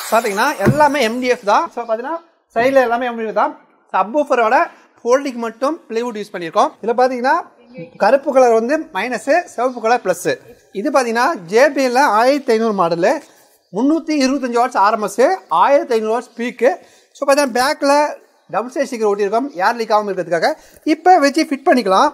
பார்த்தீங்கன்னா எல்லாமே எம்டிஎஃப் தான் ஸோ பார்த்தீங்கன்னா சைடில் எல்லாமே எம்டிஎஃப் தான் சப்வூஃபரோட ஃபோல்டிங் மட்டும் பிளைவுட் யூஸ் பண்ணியிருக்கோம் இதில் பார்த்தீங்கன்னா கருப்பு கலர் வந்து மைனஸு சிவப்பு கலர் ப்ளஸ்ஸு இது பார்த்தீங்கன்னா ஜேபிஎல்ல ஆயிரத்தி ஐநூறு மாடலு முந்நூற்றி இருபத்தஞ்சி வாட்ஸ் ஆர்எம்எஸ் ஆயிரத்தி ஐநூறு வாட்ஸ் பீக்கு ஸோ பார்த்தீங்கன்னா பேக்கில் டபுள் சைட் ஸ்டிக்கர் ஒட்டியிருக்கோம் ஏர் லீக் ஆகாமல் இருக்கிறதுக்காக இப்போ வச்சு ஃபிட் பண்ணிக்கலாம்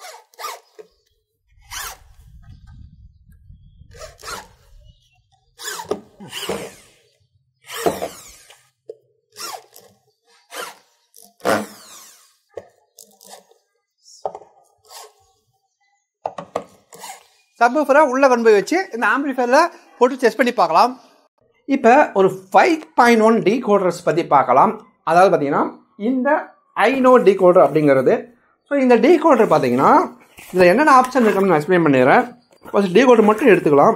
சப்வூஃபரை உள்ளே கொண்டு போய் வச்சு இந்த ஆம்பிளிஃபயரில் போட்டு டெஸ்ட் பண்ணி பார்க்கலாம் இப்போ ஒரு five point one decoders பற்றி பார்க்கலாம் அதாவது பார்த்தீங்கன்னா இந்த ஐநோ டி கோடர் அப்படிங்கிறது ஸோ இந்த டி கோடர் பார்த்தீங்கன்னா இதில் என்னென்ன ஆப்ஷன் இருக்குன்னு நான் எக்ஸ்பிளைன் பண்ணிடுறேன் ஃபஸ்ட் டி கோடர் மட்டும் எடுத்துக்கலாம்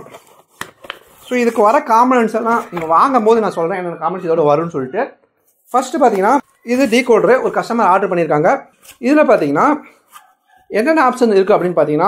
ஸோ இதுக்கு வர காம்பனன்ஸ் எல்லாம் நீங்கள் வாங்கும் போது நான் சொல்கிறேன் என்னென்ன காம்பனன்ஸ் இதோட வரும்னு சொல்லிட்டு ஃபஸ்ட்டு பார்த்தீங்கன்னா இது டி கோடரு ஒரு கஸ்டமர் ஆர்டர் பண்ணியிருக்காங்க இதில் பார்த்தீங்கன்னா என்னென்ன ஆப்ஷன் இருக்குது அப்படின்னு பார்த்தீங்கன்னா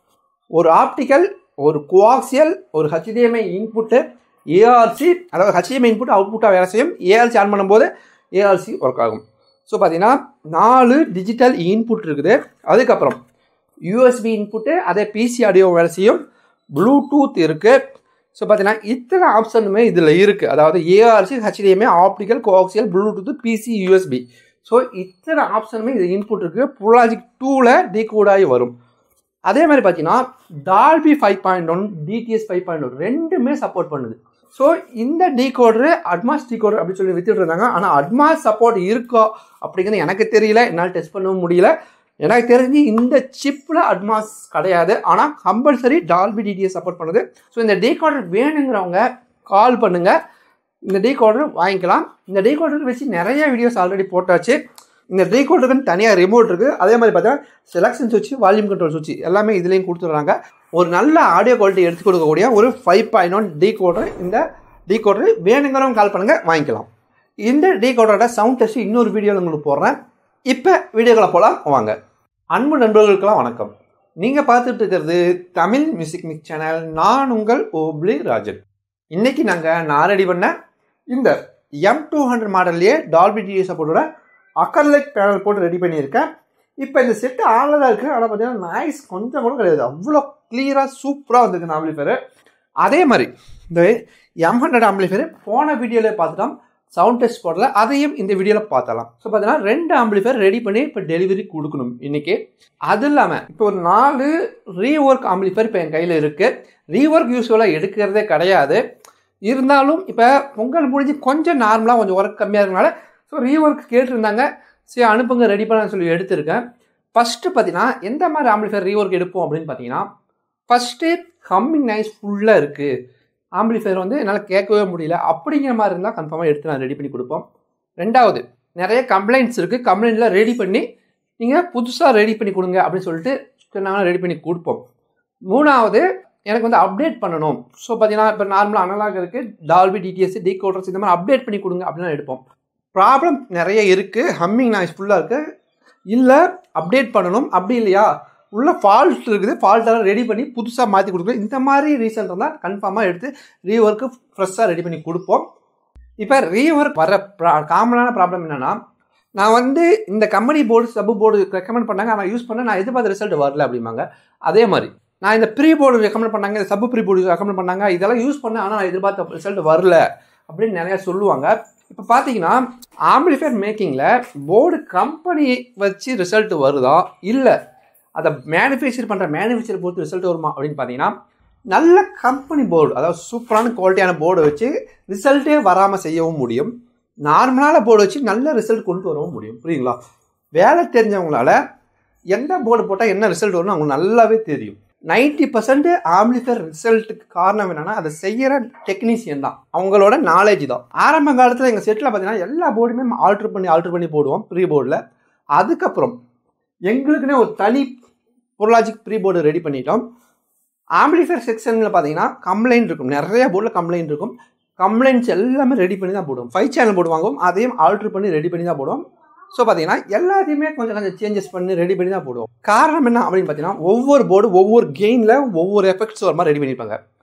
ஒரு ஆப்டிக்கல் ஒரு கோஆக்சியல் ஒரு ஹெச்டிஎம்ஐ இன்புட்டு ஏஆர்சி அதாவது ஹெச்டிஎம்ஐ இன்புட் அவுட்புட்டாக வேலை செய்யும் ஏஆர்சி ஆன் பண்ணும்போது ஏஆர்சி ஒர்க் ஆகும் ஸோ பார்த்தீங்கன்னா நாலு டிஜிட்டல் இன்புட் இருக்குது அதுக்கப்புறம் யூஎஸ்பி இன்புட்டு அதே பிசி ஆடியோ வேலை செய்யும் ப்ளூடூத் இருக்குது ஸோ பார்த்தீங்கன்னா இத்தனை ஆப்ஷனுமே இதில் இருக்குது அதாவது ARC HDMI optical coaxial Bluetooth PC USB so இத்தனை ஆப்ஷனுமே இது இன்புட் இருக்குது புலாஜிக் டூவில் டீகோட் ஆகி வரும் அதே மாதிரி பார்த்தீங்கன்னா Dolby five point one DTS five point one ரெண்டுமே சப்போர்ட் பண்ணுது ஸோ இந்த டீகோடரு அட்மாஸ் டீகோடர் அப்படின்னு சொல்லி வித்துட்டு இருந்தாங்க ஆனால் அட்மாஸ் சப்போர்ட் இருக்கா அப்படிங்கிறது எனக்கு தெரியல என்னால் டெஸ்ட் பண்ணவும் முடியல எனக்கு தெரிஞ்சு இந்த சிப்பில் அட்மாஸ் கிடையாது ஆனால் கம்பல்சரி டால்பி டிடிஎஸ் சப்போர்ட் பண்ணுது ஸோ இந்த டீகோடர் வேணுங்கிறவங்க கால் பண்ணுங்கள் இந்த டீகோடர் வாங்கிக்கலாம் இந்த டீகோடர் வச்சு நிறைய வீடியோஸ் ஆல்ரெடி போட்டாச்சு இந்த டீகோடருக்குன்னு தனியாக ரிமோட் இருக்குது அதே மாதிரி பார்த்தா செலக்ஷன் சுவிட்ச் வால்யூம் கண்ட்ரோல் சுவிட்ச் எல்லாமே இதுலேயும் கொடுத்துட்றாங்க ஒரு நல்ல ஆடியோ குவாலிட்டி எடுத்து கொடுக்கக்கூடிய ஒரு ஃபைவ் பாயிண்ட் ஒன் டீகோடர் இந்த டீகோடர் வேணுங்கிறவங்க கால் பண்ணுங்கள் வாங்கிக்கலாம் இந்த டீகோடரோட சவுண்ட் டெஸ்ட் இன்னொரு வீடியோவில் உங்களுக்கு போடுறேன் இப்போ வீடியோக்களை போகலாம் வாங்க அன்பு நண்பர்களுக்கெல்லாம் வணக்கம் நீங்கள் பார்த்துட்டு இருக்கிறது தமிழ் மியூசிக் மிக் சேனல் நான் உங்கள் ஓப்ளி ராஜன் இன்னைக்கு நாங்கள் நான் ரெடி பண்ண இந்த எம் டூ ஹண்ட்ரட் மாடல்லையே டால்பி டிஏ சப்போர்ட்டோட அக்கர்லைக் பேனல் போட்டு ரெடி பண்ணியிருக்கேன் இப்போ இந்த செட்டு ஆனில் தான் இருக்குது ஆனால் பார்த்தீங்கன்னா நாய்ஸ் கொஞ்சம் கூட கிடையாது அவ்வளோ கிளியராக சூப்பராக வந்திருக்கு ஆம்பிளிஃபேரு அதே மாதிரி இந்த எம் ஹண்ட்ரட் ஆம்பிளிஃபேர் போன வீடியோவில் பார்த்துட்டோம் சவுண்ட் டெஸ்ட் போடல அதையும் இந்த வீடியோவில் பார்த்தலாம் ஸோ பார்த்தீங்கன்னா ரெண்டு ஆம்பிளிஃபேர் ரெடி பண்ணி இப்போ டெலிவரி கொடுக்கணும் இன்றைக்கி அது இல்லாமல் இப்போ ஒரு நாலு ரீஒர்க் ஆம்பிளிஃபேர் இப்போ என் கையில் இருக்குது ரீஒர்க் யூஸ்வலாக எடுக்கிறதே கிடையாது இருந்தாலும் இப்போ பொங்கல் முடிஞ்சு கொஞ்சம் நார்மலாக கொஞ்சம் ஒர்க் கம்மியாக இருக்கனால ஸோ ரீஒர்க் கேட்டிருந்தாங்க சரி அனுப்புங்க ரெடி பண்ண சொல்லி எடுத்திருக்கேன் ஃபஸ்ட்டு பார்த்தீங்கன்னா எந்த மாதிரி ஆம்பிளிஃபையர் ரீஒர்க் எடுப்போம் அப்படின்னு பார்த்தீங்கன்னா ஃபஸ்ட்டு ஹம்மிங் நைஸ் ஃபுல்லாக இருக்குது ஆம்பிளிஃபையர் வந்து என்னால் கேட்கவே முடியல அப்படிங்கிற மாதிரி இருந்தால் கன்ஃபார்மாக எடுத்து நான் ரெடி பண்ணி கொடுப்போம் ரெண்டாவது நிறைய கம்ப்ளைண்ட்ஸ் இருக்குது கம்ப்ளைண்ட்டில் ரெடி பண்ணி நீங்கள் புதுசாக ரெடி பண்ணி கொடுங்க அப்படின்னு சொல்லிட்டு சொன்னாங்கன்னா ரெடி பண்ணி கொடுப்போம் மூணாவது எனக்கு வந்து அப்டேட் பண்ணணும் ஸோ பார்த்தீங்கன்னா இப்போ நார்மலாக அனலாக இருக்குது டால்பி டிடிஎஸ் டி கோட்ரஸ் இந்த மாதிரி அப்டேட் பண்ணி கொடுங்க அப்படின்னு எடுப்போம் ப்ராப்ளம் நிறைய இருக்குது ஹம்மிங் நாய்ஸ் ஃபுல்லாக இருக்குது இல்லை அப்டேட் பண்ணணும் அப்படி இல்லையா உள்ள ஃபால்ட் இருக்குது ஃபால்ட்டெல்லாம் ரெடி பண்ணி புதுசாக மாற்றி கொடுக்கணும் இந்த மாதிரி ரீசன் இருந்தால் கன்ஃபார்மாக எடுத்து ரீஒர்க்கு ஃப்ரெஷ்ஷாக ரெடி பண்ணி கொடுப்போம் இப்போ ரீஒர்க் வர ப்ரா காமனான ப்ராப்ளம் என்னென்னா நான் வந்து இந்த company board sub board recommend பண்ணாங்க நான் யூஸ் பண்ண நான் எதிர்பார்த்த ரிசல்ட் வரல அப்படிம்பாங்க அதே மாதிரி நான் இந்த ப்ரீ போர்டு ரெக்கமெண்ட் பண்ணாங்க இந்த சப் ப்ரீ போர்டு ரெக்கமெண்ட் பண்ணாங்க இதெல்லாம் யூஸ் பண்ணேன் ஆனால் நான் எதிர்பார்த்த ரிசல்ட் வரல அப்படின்னு நிறையா சொல்லுவாங்க இப்போ பார்த்தீங்கன்னா ஆம்பிளிஃபையர் மேக்கிங்கில் போர்டு கம்பெனி வச்சு ரிசல்ட் வருதா இல்லை அதை மேனுஃபேக்சர் பண்ணுற மேனுஃபேக்சர் பொறுத்து ரிசல்ட் வருமா அப்படின்னு பார்த்தீங்கன்னா நல்ல கம்பெனி போர்டு அதாவது சூப்பரான குவாலிட்டியான போர்டை வச்சு ரிசல்ட்டே வராமல் செய்யவும் முடியும் நார்மலான போர்டு வச்சு நல்ல ரிசல்ட் கொண்டு வரவும் முடியும் புரியுங்களா வேலை தெரிஞ்சவங்களால எந்த போர்டு போட்டால் என்ன ரிசல்ட் வரும்னு அவங்களுக்கு நல்லாவே தெரியும் நைன்டி பர்சன்ட் ஆம்பிளிஃபயர் ரிசல்ட்டுக்கு காரணம் என்னன்னா அதை செய்கிற டெக்னீஷியன் தான் அவங்களோட நாலேஜ் தான் ஆரம்ப காலத்தில் எங்கள் செட்டில் பார்த்தீங்கன்னா எல்லா போர்டுமே ஆல்ட்ரு பண்ணி ஆல்ட்ரு பண்ணி போடுவோம் ப்ரீ போர்டில் அதுக்கப்புறம் எங்களுக்குன்னே ஒரு தனி பொருளாஜிக் ப்ரீ போர்டு ரெடி பண்ணிட்டோம் ஆம்பிளிஃபயர் செக்ஷனில் பார்த்தீங்கன்னா கம்ப்ளைண்ட் இருக்கும் நிறைய போர்டில் கம்ப்ளைண்ட் இருக்கும் கம்ப்ளைண்ட்ஸ் எல்லாமே ரெடி பண்ணி தான் போடுவோம் ஃபைவ் சேனல் போர்டு வாங்குவோம் அதையும் ஆல்ட்ரு பண்ணி ரெடி பண்ணி தான் போடுவோம் ஸோ பார்த்தீங்கன்னா எல்லாத்தையுமே கொஞ்சம் கொஞ்சம் சேஞ்சஸ் பண்ணி ரெடி பண்ணி தான் போடுவோம் காரணம் என்ன அப்படின்னு பார்த்தீங்கன்னா ஒவ்வொரு போர்டு ஒவ்வொரு கெயினில் ஒவ்வொரு எஃபெக்ட்ஸ் வர மாதிரி ரெடி பண்ணியிருப்பாங்க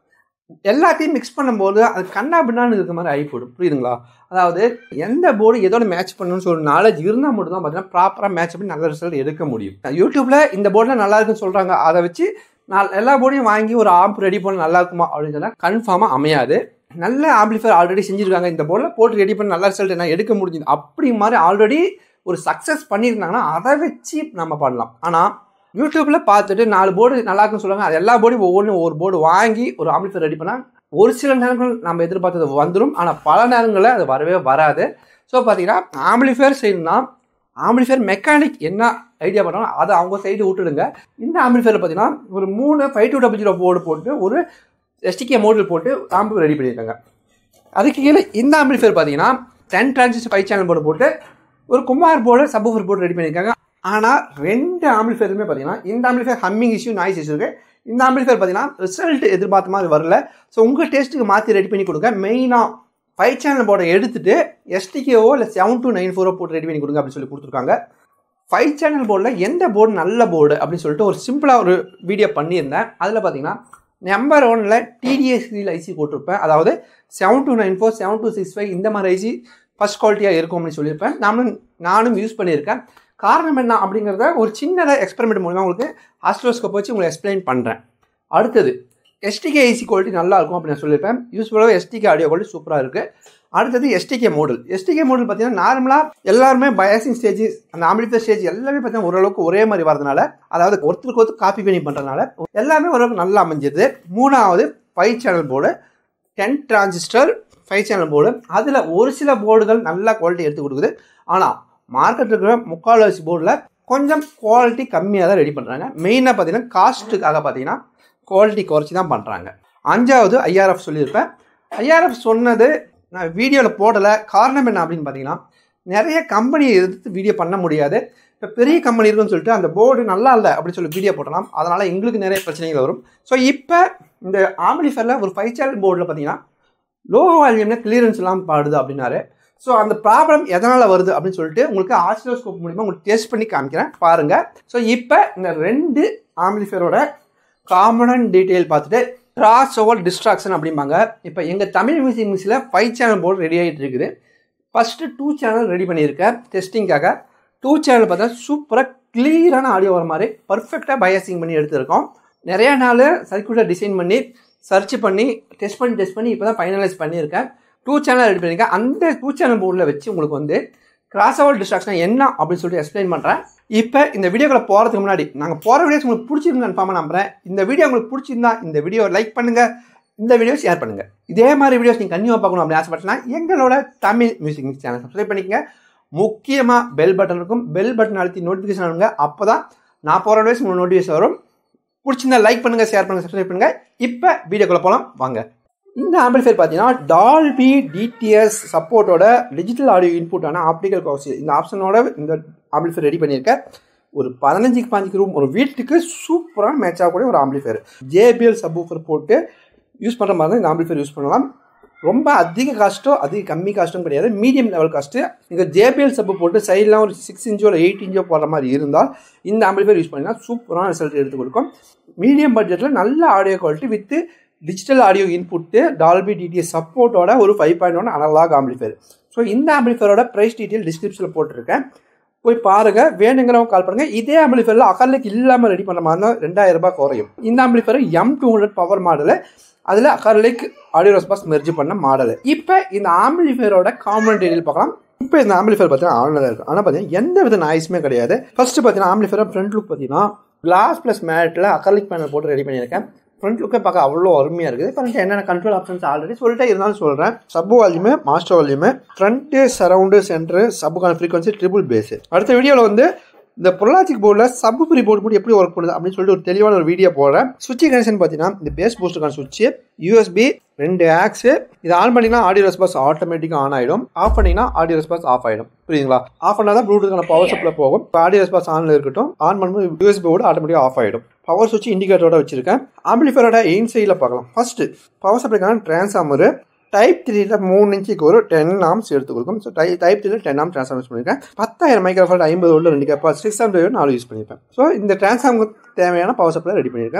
எல்லாத்தையும் மிக்ஸ் பண்ணும்போது அது கண்ணா பின்னான்னு இருக்க மாதிரி ஆகி போடும் புரியுதுங்களா அதாவது எந்த போர்டு எதோட மேட்ச் பண்ணணும்னு சொல்லி நாலேஜ் இருந்தால் மட்டும் தான் பார்த்தீங்கன்னா ப்ராப்பராக மேட்ச் பண்ணி நல்ல ரிசல்ட் எடுக்க முடியும் யூடியூப்ல இந்த போர்டில் நல்லா இருக்குன்னு சொல்கிறாங்க அதை வச்சு நான் எல்லா போர்டையும் வாங்கி ஒரு ஆம்ப் ரெடி பண்ண நல்லா இருக்குமா அப்படின்னு சொன்னால் கன்ஃபார்மாக அமையாது நல்ல ஆம்பிளிஃபயர் ஆல்ரெடி செஞ்சுருக்காங்க இந்த போர்டில் போட்டு ரெடி பண்ணி நல்ல ரிசல்ட் என்ன எடுக்க முடியுது அப்படி மாதிரி ஆல்ரெடி ஒரு சக்ஸஸ் பண்ணியிருந்தாங்கன்னா அதை வச்சு நம்ம பண்ணலாம் ஆனால் யூடியூப்ல பார்த்துட்டு நாலு போர்டு நல்லா இருக்குன்னு சொல்லுவாங்க அது எல்லா போர்டும் ஒவ்வொன்றும் ஒவ்வொரு போர்டு வாங்கி ஒரு ஆம்பிளிஃபயர் ரெடி பண்ணால் ஒரு சில நேரங்கள் நம்ம எதிர்பார்த்தது வந்துடும் ஆனால் பல நேரங்களில் அது வரவே வராது ஸோ பார்த்தீங்கன்னா ஆம்பிளிஃபயர் செய்யணும்னா ஆம்பிளிஃபயர் மெக்கானிக் என்ன ஐடியா பண்ணுறாங்க அதை அவங்க சைடு விட்டுடுங்க இந்த ஆம்பிளிஃபயர் பார்த்தீங்கன்னா ஒரு மூணு five two double zero board போட்டு ஒரு எஸ்டிகே மோடில் போட்டு ஆம்பிள் ரெடி பண்ணியிருக்காங்க அதுக்கு கீழே இந்த ஆம்பிளிஃபயர் பார்த்தீங்கன்னா ten transistor five channel board போட்டு ஒரு Kumar board subwoofer board ready பண்ணியிருக்காங்க ஆனால் ரெண்டு ஆம்பிளிஃபயருமே பார்த்தீங்கன்னா இந்த amplifier humming issue noise issue இருக்குது இந்த ஆம்பிளிஃபயர் பார்த்தீங்கன்னா ரிசல்ட் எதிர்பார்த்த மாதிரி வரல ஸோ உங்கள் டேஸ்ட்டுக்கு மாற்றி ரெடி பண்ணி கொடுங்க மெயினாக ஃபைவ் சேனல் போர்டை எடுத்துட்டு எஸ்டிகேவோ இல்லை செவன் டூ நைன் ஃபோரோ போட்டு ரெடி பண்ணி கொடுங்க அப்படின்னு சொல்லி கொடுத்துருக்காங்க ஃபைவ் சேனல் போர்டில் எந்த போர்டு நல்ல போர்டு அப்படின்னு சொல்லிட்டு ஒரு சிம்பிளாக ஒரு வீடியோ பண்ணியிருந்தேன் அதில் பார்த்தீங்கன்னா நம்பர் ஒனில் டிடிஎஸ்சியில் ஐசி போட்டிருப்பேன் அதாவது seven two nine four seven two six five இந்த மாதிரி ஐசி ஃபஸ்ட் குவாலிட்டியாக இருக்கும் அப்படின்னு சொல்லியிருப்பேன் நானும் நானும் யூஸ் பண்ணியிருக்கேன் காரணம் என்ன அப்படிங்கிறத ஒரு சின்னதாக எக்ஸ்பெரிமெண்ட் மூலமாக உங்களுக்கு ஆஸ்ட்ரோஸ்கோப் வச்சு உங்களுக்கு எக்ஸ்பிளைன் பண்ணுறேன் அடுத்தது எஸ்டிகே ஐசி குவாலிட்டி நல்லா இருக்கும் அப்படின்னு நான் சொல்லியிருப்பேன் யூஸ்ஃபுல்லாக எஸ்டிகே ஆடியோ குவாலிட்டி சூப்பராக இருக்குது அடுத்தது எஸ்டிகே மாடல் எஸ்டிகே மாடல் பார்த்தீங்கன்னா நார்மலாக எல்லாருமே பயாசிங் ஸ்டேஜ் அந்த ஆம்பிளிஃபயர் ஸ்டேஜ் எல்லாமே பார்த்தீங்கன்னா ஓரளவுக்கு ஒரே மாதிரி வரதுனால அதாவது ஒருத்தருக்கு ஒருத்தர் காப்பி பண்ணி பண்ணுறதுனால எல்லாமே ஓரளவுக்கு நல்லா அமைஞ்சது மூணாவது five channel board ten transistor five channel board அதில் ஒரு சில போர்டுகள் நல்ல குவாலிட்டி எடுத்து கொடுக்குது ஆனால் மார்க்கெட் இருக்கிற முக்கால்வாசி போர்டில் கொஞ்சம் குவாலிட்டி கம்மியாக தான் ரெடி பண்ணுறாங்க மெயினாக பார்த்தீங்கன்னா காஸ்ட்டுக்காக பார்த்தீங்கன்னா குவாலிட்டி குறைச்சி தான் பண்ணுறாங்க அஞ்சாவது ஐஆர்எஃப் சொல்லியிருப்பேன் ஐஆர்எஃப் சொன்னது நான் வீடியோவில் போடலை காரணம் என்ன அப்படின்னு பார்த்தீங்கன்னா நிறைய கம்பெனியை எதிர்த்து வீடியோ பண்ண முடியாது இப்போ பெரிய கம்பெனி இருக்குன்னு சொல்லிட்டு அந்த போர்டு நல்லா இல்லை அப்படின்னு சொல்லி வீடியோ போட்டலாம் அதனால் எங்களுக்கு நிறைய பிரச்சனைகள் வரும் ஸோ இப்போ இந்த ஆம்பிளிஃபரில் ஒரு ஃபைவ் சேனல் போர்டில் பார்த்தீங்கன்னா லோ வால்யூமில் கிளியரன்ஸ் இல்லாமல் பாடுது அப்படின்னாரு ஸோ அந்த ப்ராப்ளம் எதனால் வருது அப்படின்னு சொல்லிட்டு உங்களுக்கு ஆசிலோஸ்கோப் மூலிமா உங்களுக்கு டெஸ்ட் பண்ணி காமிக்கிறேன் பாருங்கள் ஸோ இப்போ இந்த ரெண்டு ஆம்பிளிஃபயரோட காமன் டீட்டெயில் பார்த்துட்டு கிராஸ் ஓவர் டிஸ்ட்ராக்ஷன் அப்படிம்பாங்க இப்போ எங்கள் தமிழ் மியூசிக் மிக்ஸில் ஃபைவ் சேனல் போர்டு ரெடி ஆகிட்டு இருக்குது ஃபஸ்ட்டு டூ சேனல் ரெடி பண்ணியிருக்கேன் டெஸ்டிங்காக டூ சேனல் பார்த்தா சூப்பராக கிளியரான ஆடியோ வர மாதிரி பர்ஃபெக்டாக பயாசிங் பண்ணி எடுத்திருக்கோம் நிறைய நாள் சர்க்கியூட்டை டிசைன் பண்ணி சர்ச் பண்ணி டெஸ்ட் பண்ணி டெஸ்ட் பண்ணி இப்போ தான் ஃபைனலைஸ் பண்ணியிருக்கேன் டூ சேனல் ரெடி பண்ணியிருக்கேன் அந்த டூ சேனல் போர்டில் வச்சு உங்களுக்கு வந்து கிராஸ் ஓவர் டிஸ்ட்ராக்ஷன் என்ன அப்படின்னு சொல்லிட்டு எக்ஸ்பிளைன் பண்ணுறேன் இப்போ இந்த வீடியோக்குள்ள போகிறதுக்கு முன்னாடி நாங்கள் போகிற வீடியோஸ் உங்களுக்கு பிடிச்சிருந்து கன்ஃபார்மாக நம்புறேன் இந்த வீடியோ உங்களுக்கு பிடிச்சிருந்தா இந்த வீடியோ லைக் பண்ணுங்கள் இந்த வீடியோ ஷேர் பண்ணுங்கள் இதே மாதிரி வீடியோஸ் நீங்கள் கன்னியூவாக பார்க்கணும் அப்படின்னு ஆசைப்பட்டனா எங்களோட Tamil music mix channel subscribe பண்ணிக்கங்க முக்கியமாக பெல் பட்டன் இருக்கும் பெல் பட்டன் அழுத்தி நோட்டிஃபிகேஷன் அனுங்க அப்போ தான் நான் போகிற வீடியோஸ் உங்களுக்கு நோட்டிஃபிகேஷன் வரும் பிடிச்சிருந்தா லைக் பண்ணுங்கள் ஷேர் பண்ணுங்கள் சப்ஸ்கிரைப் பண்ணுங்கள் இப்போ வீடியோக்குள்ளே போகலாம் வாங்க இந்த ஆம்பிளிஃபயர் பார்த்தீங்கன்னா டால்பி டிடிஎஸ் சப்போர்ட்டோட டிஜிட்டல் ஆடியோ இன்புட்டான ஆப்டிக்கல் கவுசி இந்த ஆப்ஷனோட இந்த ஆம்பிளிஃபயர் ரெடி பண்ணியிருக்கேன் ஒரு பதினஞ்சுக்கு பாஞ்சுக்கு ரூம் ஒரு வீட்டுக்கு சூப்பரான மேட்ச் ஆகக்கூடிய ஒரு ஆம்பிளிஃபயர் ஜேபிஎல் சப்வூஃபர் போட்டு யூஸ் பண்ணுற மாதிரி தான் இந்த ஆம்பிளிஃபயர் யூஸ் பண்ணலாம் ரொம்ப அதிக காஸ்ட்டோ அதிக கம்மி காஸ்ட்டும் கிடையாது மீடியம் லெவல் காஸ்ட்டு நீங்கள் ஜேபிஎல் சப்பு போட்டு சைட்லாம் ஒரு சிக்ஸ் இன்ச்சோ இல்லை எயிட் இன்ச்சோ போடுற மாதிரி இருந்தால் இந்த ஆம்பிளிஃபயர் யூஸ் பண்ணினா சூப்பரான ரிசல்ட் எடுத்து கொடுக்கும் மீடியம் பட்ஜெட்டில் நல்ல audio quality with digital audio input Dolby DTS சப்போர்ட்டோட ஒரு five point one analog amplifier so இந்த ஆம்பிளிஃபயரோட ப்ரைஸ் டீட்டெயில் டிஸ்கிரிப்ஷனில் போட்டிருக்கேன் போய் பாருங்க வேணுங்கிறவங்க கால் பண்ணுங்க இதே ஆம்பிளிஃபயரில் அகர்லிக் இல்லாமல் ரெடி பண்ணுற மாதிரி தான் ரெண்டாயிரம் ரூபாய் குறையும் இந்த amplifier M two hundred power model அதில் அகர்லிக் ஆடியோ ரெஸ்பான்ஸ் மெர்ஜி பண்ண மாடல் இப்போ இந்த ஆம்பிளிஃபயரோட காமன் டீடைல் பார்க்கலாம் இப்போ இந்த ஆம்பிளிஃபயர் பார்த்தீங்கன்னா ஆன்லைன் இருக்குது ஆனால் பார்த்தீங்கன்னா எந்த வித நாய்ஸுமே கிடையாது ஃபர்ஸ்ட் பார்த்தீங்கன்னா ஆம்பிளிஃபயர் ஃப்ரண்ட் லுக் பார்த்தீங்கன்னா கிளாஸ் ப்ளஸ் மேட்டில் அகர்லிக் பேனல் போட்டு ரெடி பண்ணியிருக்கேன் ஃப்ரண்ட் லுக்கே பார்க்க அவ்வளோ அருமையாக இருக்குது ஃப்ரண்ட் என்னென்ன கண்ட்ரோல் ஆப்ஷன்ஸ் ஆல்ரெடி சொல்லிட்டே இருந்தாலும் சொல்கிறேன் sub volume master volume front surround centre சப்புக்கான ஃப்ரீக்வன்சி ட்ரிபிள் பேஸு அடுத்த வீடியோவில் வந்து இந்த பொருளாச்சிக் போர்டில் சப் ப்ரீ போர்டு போட்டு எப்படி ஒர்க் பண்ணுது அப்படின்னு சொல்லிட்டு ஒரு தெளிவான ஒரு வீடியோ போடுறேன் சுவிட்ச் கனெக்ஷன் பார்த்தீங்கன்னா இந்த பேஸ் பூஸ்டுக்கான சுவிட்ச் யூஎஸ்பி ரெண்டு ஆக்ஸ் இது ஆன் பண்ணிங்கன்னா ஆடியோ ரெஸ்பான்ஸ் ஆட்டோமேட்டிக்காக ஆன் ஆகிடும் ஆஃப் பண்ணிங்கன்னா ஆடியோ ரெஸ்பான்ஸ் ஆஃப் ஆகிடும் புரியுதுங்களா ஆஃப் பண்ணால் தான் ப்ளூடூத்துக்கான பவர் சப்ளை போகும் இப்போ ஆடியோ ரெஸ்பான்ஸ் ஆனில் இருக்கட்டும் ஆன் பண்ணும்போது யூஎஸ்பி போர்டு ஆட்டோமேட்டிக்காக ஆஃப் ஆகிடும் பவர் சுவிட்ச் இண்டிகேட்டரோட வச்சிருக்கேன் ஆம்பிளிஃபயரோட எயின் சைடில் பார்க்கலாம் ஃபர்ஸ்ட் பவர் சப்ளைக்கான டிரான்ஸ்ஃபார்மர் டைப் த்ரீல மூணு இன்ச்சுக்கு ஒரு டென் ஆம்ஸ் எடுத்து கொடுக்கும் ஸோ டை டைப் த்ரீல டென் ஆம் ட்ரான்ஸ்ஃபார்மர் பண்ணியிருக்கேன் பத்தாயிரம் மைக்ரோஃபால்ட் ஐம்பது உள்ள ரெண்டு கப்பா சிக்ஸ் ஹண்ட்ரட் நாலு யூஸ் பண்ணியிருப்பேன் ஸோ இந்த டிரான்ஸ்ஃபார்மருக்கு தேவையான பவர் சப்ளை ரெடி பண்ணியிருக்கேன்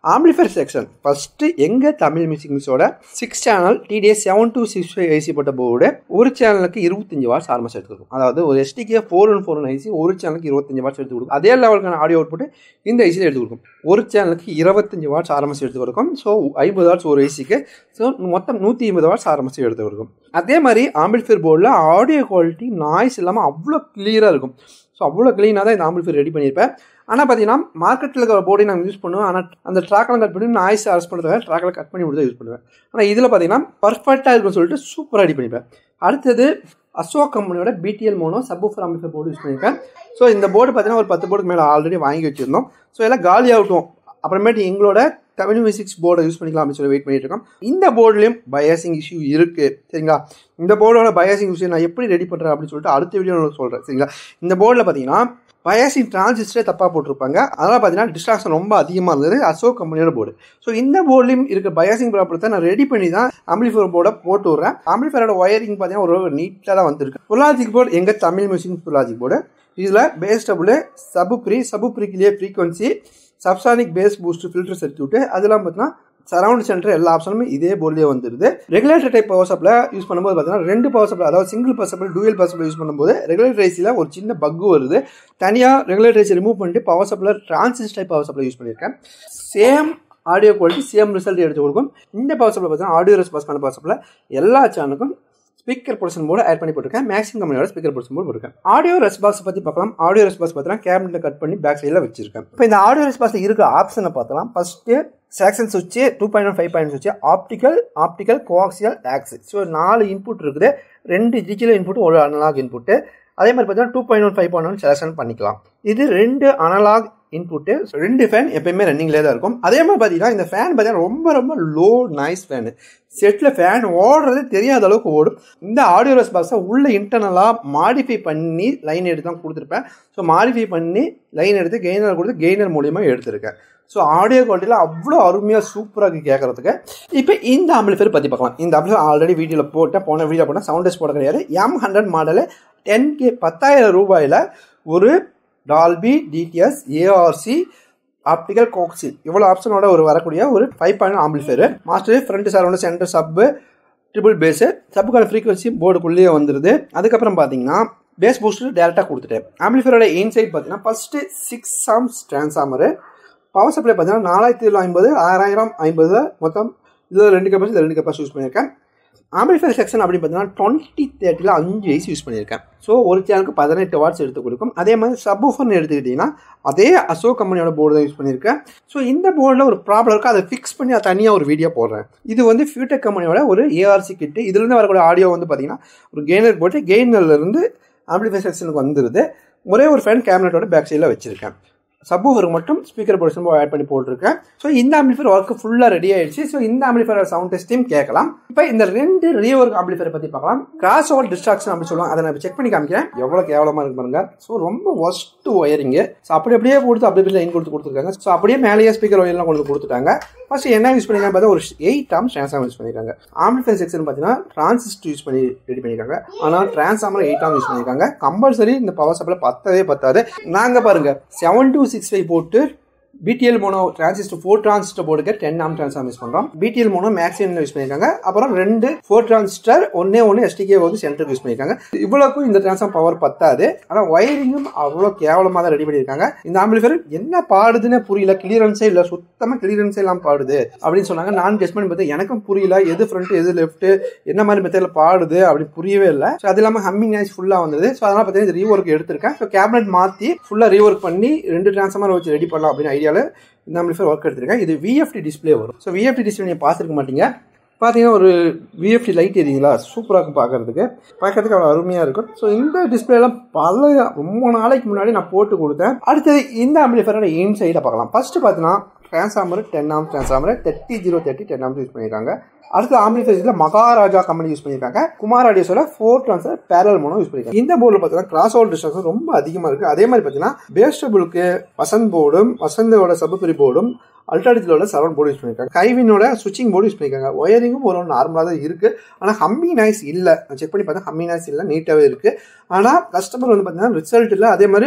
ஆம்பிளிஃபையர் செக்ஷன் ஃபஸ்ட்டு எங்கள் தமிழ் மியூசிக் மிக்ஸோட six channel DTS seven two six five IC போட்ட போர்டு ஒரு சேனலுக்கு இருபத்தஞ்சு வாட்ஸ் ஆர்மஸ் எடுத்துருக்கும் அதாவது ஒரு STK four one four one IC ஒரு சேனலுக்கு இருபத்தஞ்சு வாட்ஸ் எடுத்து கொடுக்கும் அதே லெவலுக்கான ஆடியோ அவுட் போட்டு இந்த ஐசியில் எடுத்து கொடுக்கும் ஒரு சேனலுக்கு இருபத்தஞ்சு வாட்ஸ் ஆர்எம்எஸ் எடுத்து கொடுக்கும் ஸோ ஐம்பது வாட்ஸ் ஒரு ஐசிக்கு ஸோ மொத்தம் நூற்றி ஐம்பது வாட்ஸ் ஆர்எம்எஸ் எடுத்து கொடுக்கும் அதே மாதிரி ஆம்பிளிஃபையர் போர்டில் ஆடியோ குவாலிட்டி நாய்ஸ் இல்லாமல் அவ்வளோ கிளியராக இருக்கும் ஸோ அவ்வளோ க்ளீனாக தான் இந்த ஆம்பிளிஃபையர் ரெடி பண்ணியிருப்பேன் ஆனால் பார்த்தீங்கன்னா மார்க்கெட்டில் இருக்கிற போர்டை நாங்கள் யூஸ் பண்ணுவோம் ஆனால் அந்த ட்ராக்கெலாம் கட் பண்ணி நாய்ஸ் அரெஸ்ட் பண்ணுறதுக்காக ட்ராக்கில் கட் பண்ணி மட்டும் தான் யூஸ் பண்ணுவேன் ஆனால் இதில் பார்த்தீங்கன்னா பர்ஃபெக்டாக இருக்கும்னு சொல்லிட்டு சூப்பராக ரெடி பண்ணிப்பேன் அடுத்தது அசோக் கம்பெனியோட BTL mono subwoofer amplifier board use பண்ணியிருக்கேன் ஸோ இந்த போர்டு பார்த்தீங்கன்னா ஒரு பத்து போர்டுக்கு மேலே ஆல்ரெடி வாங்கி வச்சுருந்தோம் ஸோ எல்லாம் காலி ஆகட்டும் அப்புறமேட்டு எங்களோட தமிழ் மியூசிக்ஸ் போர்டை யூஸ் பண்ணிக்கலாம் அப்படின்னு சொல்லி வெயிட் பண்ணிட்டு இருக்கோம் இந்த போர்டுலேயும் பயாசிங் இஷ்யூ இருக்குது சரிங்களா இந்த போர்டோட பயாசிங் இஷ்யூ நான் எப்படி ரெடி பண்ணுறேன் அப்படின்னு சொல்லிட்டு அடுத்த வீடியோவில் சொல்கிறேன் சரிங்களா இந்த போர்டில் பார்த்தீங்கன்னா பயாசிங் டிரான்சிஸ்டரே தப்பாக போட்டிருப்பாங்க அதனால் பார்த்தீங்கன்னா டிஸ்ட்ராக்ஷன் ரொம்ப அதிகமாக இருந்தது அசோக் கம்பெனியோட போர்டு ஸோ இந்த போர்ட்லையும் இருக்க பயாசிங் ப்ராப்ளத்தை நான் ரெடி பண்ணி தான் ஆம்பிளிஃபையர் போர்டை போட்டு விட்றேன் ஆம்பிளிஃபையரோட ஒயரிங் பார்த்தீங்கன்னா ஒரு நீட்டாக தான் வந்திருக்கு புலாஜிக் போர்டு எங்கள் தமிழ் மியூசிக் புலாஜிக் போர்டு இதில் bass double sub pre sub ப்ரீக்கிலேயே frequency subsonic bass boost filter circuit அதெல்லாம் பார்த்தீங்கன்னா சரௌண்ட் சென்டர் எல்லா ஆப்ஷனுமே இதே போர்ட்லேயே வந்துருது regulator type power supply use பண்ணும்போது பார்த்தீங்கன்னா ரெண்டு பவர் சப்ளை அதாவது single power supply dual power supply use பண்ணும்போது ரெகுலேட்டர் ஐசியில் ஒரு சின்ன பக் வருது தனியாக ரெகுலேட்டர் ஐசி ரிமூவ் பண்ணிட்டு power supply transistor type power supply use பண்ணியிருக்கேன் same audio quality same result எடுத்து கொடுக்கும் இந்த பவர் சப்ளை பார்த்தீங்கன்னா ஆடியோ ரெஸ்பான்ஸ்க்கான பவர் சப்ளை எல்லா சேனலுக்கும் ஸ்பீக்கர் பொர்ஷன் போர்டு ஆட் பண்ணி போட்டிருக்கேன் மேக்ஸிமம் கம்பெனியோட ஸ்பீக்கர் பொர்ஷன் போர்டு போட்டிருக்கேன் ஆடியோ ரெஸ்பான்ஸ் பற்றி பார்க்கலாம் ஆடியோ ரெஸ்பான்ஸ் பார்த்தீங்கன்னா கேபினெட்டில் கட் பண்ணி பேக் சைடில் வச்சிருக்கேன் இப்போ இந்த ஆடியோ ரெஸ்பான்ஸ் இருக்க ஆப்ஷனை பார்த்தலாம் ஃபஸ்ட்டு செக்ஷன் சுவிட்சு two point one five point சுவிட்சு optical optical coaxial aux so நாலு இன்புட் இருக்குது ரெண்டு டிஜிட்டல் இன்புட் ஒரு அனலாக் இன்புட்டு அதே மாதிரி பார்த்தீங்கன்னா two point one five point one selection பண்ணிக்கலாம் இது ரெண்டு அனலாக் இன்புட்டு ரெண்டு ஃபேன் எப்பயுமே ரன்னிங்லேயே தான் இருக்கும் அதே மாதிரி பார்த்தீங்கன்னா இந்த ஃபேன் பார்த்தீங்கன்னா ரொம்ப ரொம்ப லோ நாய்ஸ் ஃபேனு செட்டில் ஃபேன் ஓடுறது தெரியாத அளவுக்கு ஓடும் இந்த ஆடியோ ரெஸ் பாக்ஸை உள்ள இன்டர்னலாக மாடிஃபை பண்ணி லைன் எடுத்து தான் கொடுத்துருப்பேன் ஸோ மாடிஃபை பண்ணி லைன் எடுத்து கெய்னர் கொடுத்து கெய்னர் மூலியமாக எடுத்திருக்கேன் ஸோ ஆடியோ குவாலிட்டியில் அவ்வளோ அருமையாக சூப்பராக இருக்குது கேட்குறதுக்கு இப்போ இந்த ஆம்பிளிஃபையர் பற்றி பார்க்கலாம் இந்த ஆம்பிளிஃபையர் ஆல்ரெடி வீடியோவில் போட்டேன் போன வீடியோ போட்டால் சவுண்டஸ் போட கிடையாது M hundred model ten K பத்தாயிரம் ரூபாயில் ஒரு டால்பி டிடிஎஸ் ஏஆர்சி ஆப்டிக்கல் கோக்ஸில் இவ்வளோ ஆப்ஷனோட ஒரு வரக்கூடிய ஒரு five point amplifier master front surround centre sub treble bass சப்புக்கான ஃப்ரீக்வன்சி போர்டுக்குள்ளேயே வந்துருது அதுக்கப்புறம் பார்த்தீங்கன்னா பேஸ் பூஸ்டர் டேரெக்டாக கொடுத்துட்டேன் ஆம்பிளிஃபையரோட இன்சைட் பார்த்தீங்கன்னா ஃபஸ்ட்டு சிக்ஸ் சாம்ஸ் டிரான்ஸ்ஃபார்மரு பவர் சப்ளை பார்த்தீங்கன்னா நாலாயிரத்தி ஏழு ஐம்பது ஆறாயிரம் ஐம்பது மொத்தம் இதில் ரெண்டு கெப்பாசிட்டி ரெண்டு கெப்பாசிட்டி யூஸ் பண்ணியிருக்கேன் ஆம்பிளிஃபையர் செக்ஷன் அப்படின்னு பார்த்தீங்கன்னா டுவெண்ட்டி தேர்ட்டியில் அஞ்சு ஐசி யூஸ் பண்ணியிருக்கேன் ஸோ ஒரு சேனலுக்கு பதினெட்டு வாட்ஸ் எடுத்து கொடுக்கும் அதே மாதிரி சப்ஃபன் எடுத்துக்கிட்டிங்கன்னா அதே அசோக் கம்பெனியோட போர்டு தான் யூஸ் பண்ணியிருக்கேன் ஸோ இந்த போர்டில் ஒரு ப்ராப்ளம் இருக்குது அதை ஃபிக்ஸ் பண்ணி அதை தனியாக ஒரு வீடியோ போடுறேன் இது வந்து ஃபியூடெக் கம்பெனியோட ஒரு ஏஆர்சி கிட்டு இதுலேருந்து வரக்கூடிய ஆடியோ வந்து பார்த்தீங்கன்னா ஒரு கெய்னர் போட்டு கெய்னர்லேருந்து ஆம்பிளிஃபையர் செக்ஷனுக்கு வந்துருது ஒரே ஒரு ஃபேன் கேமரேட்டோட பேக் சைடில் வச்சுருக்கேன் சப்வூஃபருக்கு மட்டும் ஸ்பீக்கர் பொசிஷன் ஆட் பண்ணி போட்டிருக்கேன் ஸோ இந்த ஆம்பிளிஃபையர் ஒர்க் ஃபுல்லாக ரெடி ஆயிடுச்சு ஸோ இந்த ஆம்பிளிஃபையர் சவுண்ட் டெஸ்ட்டையும் கேட்கலாம் இப்போ இந்த ரெண்டு ரீஒர்க் ஆம்பிளிஃபையர் பற்றி பார்க்கலாம் கிராஸ் ஓவர் டிஸ்ட்ராக்ஷன் அப்படி சொல்லுவாங்க அதை நான் செக் பண்ணி காமிக்கிறேன் எவ்வளோ கேவலமாக இருக்கு பாருங்க ஸோ ரொம்ப ஒஸ்ட் ஒயரிங்கு ஸோ அப்படி அப்படியே கொடுத்து அப்படி அப்படியே லைன் கொடுத்து கொடுத்துருக்காங்க ஸோ அப்படியே மேலேயே ஸ்பீக்கர் ஒயர்லாம் கொண்டு கொடுத்துட்டாங்க ஃபர்ஸ்ட் என்ன யூஸ் பண்ணிருக்காங்க பார்த்தா ஒரு எயிட் ஆம் ட்ரான்ஸ்ஃபார்மர் யூஸ் பண்ணியிருக்காங்க ஆம்பிளிஃபையர் செக்ஷன் பார்த்தீங்கன்னா டிரான்சிஸ்டர் யூஸ் பண்ணி ரெடி பண்ணியிருக்காங்க ஆனால் டிரான்ஸ்ஃபார்மர் எயிட் ஆம் யூஸ் பண்ணியிருக்காங்க கம்பல்சரி இந்த பவர் சப்ளை பத்தவே பத்தாது நாங்கள் பாருங்க செவன் டூ சிக்ஸ் ஃபைவ் போட்டு BTL mono transistor four transistor போர்டுக்கு டென் ஆம் டிரான்ஸ்ஃபார்ம் யூஸ் பண்ணுறோம் பிடிஎல் மோனோ மேக்ஸிமம் யூஸ் பண்ணியிருக்காங்க அப்புறம் ரெண்டு ஃபோர் டிரான்சிஸ்டர் ஒன்னே ஒன்று எஸ்டிகே வந்து சென்டருக்கு யூஸ் பண்ணியிருக்காங்க இவ்வளோக்கும் இந்த டிரான்ஸ்ஃபார்ம் பவர் பத்தாது ஆனால் ஒயரிங்கும் அவ்வளோ கேவலமாக தான் ரெடி பண்ணியிருக்காங்க இந்த ஆம்பிளிஃபையர் என்ன பாடுதுன்னு புரியல கிளியரன்ஸே இல்லை சுத்தமாக கிளியரன்ஸே எல்லாம் பாடுது அப்படின்னு சொன்னாங்க நான் டெஸ்ட் பண்ணி பார்த்தா எனக்கும் புரியல எது ஃப்ரண்ட் எது லெஃப்ட் என்ன மாதிரி மெத்தடில் பாடுது அப்படின்னு புரியவே இல்லை ஸோ அது இல்லாமல் ஹம்மிங் நாய்ஸ் ஃபுல்லாக வந்தது ஸோ அதனால் பார்த்தீங்கன்னா இது ரீஒர்க் எடுத்திருக்கேன் ஸோ கேபினட் மாற்றி ஃபுல்லாக ரீஒர்க் பண்ணி ரெண்டு டிரான்ஸ்ஃபார்மர் வச்சு ரெடி பண்ணலாம் அப்படின்னு ஐடியாவில் இந்த ஆம்பிளிஃபையர் ஒர்க் எடுத்திருக்கேன் இது விஎஃப்டி டிஸ்பிளே வரும் ஸோ விஎஃப்டி டிஸ்பிளே நீங்கள் பார்த்துருக்க மாட்டீங்க பார்த்தீங்கன்னா ஒரு விஎஃப்டி லைட் எரியுங்களா சூப்பராக இருக்கும் பார்க்கறதுக்கு பார்க்கறதுக்கு அவ்வளோ அருமையாக இருக்கும் ஸோ இந்த டிஸ்பிளேலாம் பல ரொம்ப நாளைக்கு முன்னாடி நான் போட்டு கொடுத்தேன் அடுத்தது இந்த ஆம்பிளிஃபையரோட இன்சைடை பார்க்கலாம் ஃபர்ஸ்ட் பார்த்தீங்கன்னா transformer ten amp transformer thirty zero thirty ten amp use பண்ணியிருக்காங்க அடுத்து ஆம்பிளிஃபைஸில் மகாராஜா கம்பெனி யூஸ் பண்ணியிருக்காங்க குமார் ஆடியோஸோட four transfer parallel mono use பண்ணியிருக்காங்க இந்த போர்டில் பார்த்தீங்கன்னா கிராஸ் ஓவர் டிஸ்டன்ஸ் ரொம்ப அதிகமாக இருக்குது அதே மாதிரி பார்த்தீங்கன்னா பேஸ்டபுளுக்கு வசந்த் போர்டும் வசந்தோட சபுபரி போர்டும் அல்ட்ராடிஜிலோட செவன் போர்டு யூஸ் பண்ணியிருக்காங்க கைவினோட சுவிச்சிங் போர்டு யூஸ் பண்ணியிருக்காங்க ஒயரிங்கும் ஒரு நார்மலாக தான் இருக்குது ஆனால் ஹம்மி நாய்ஸ் இல்லை நான் செக் பண்ணி பார்த்தா ஹம்மி நாய்ஸ் இல்லை நீட்டாகவே இருக்குது ஆனால் கஸ்டமர் வந்து பார்த்தீங்கன்னா ரிசல்ட் இல்லை அதே மாதிரி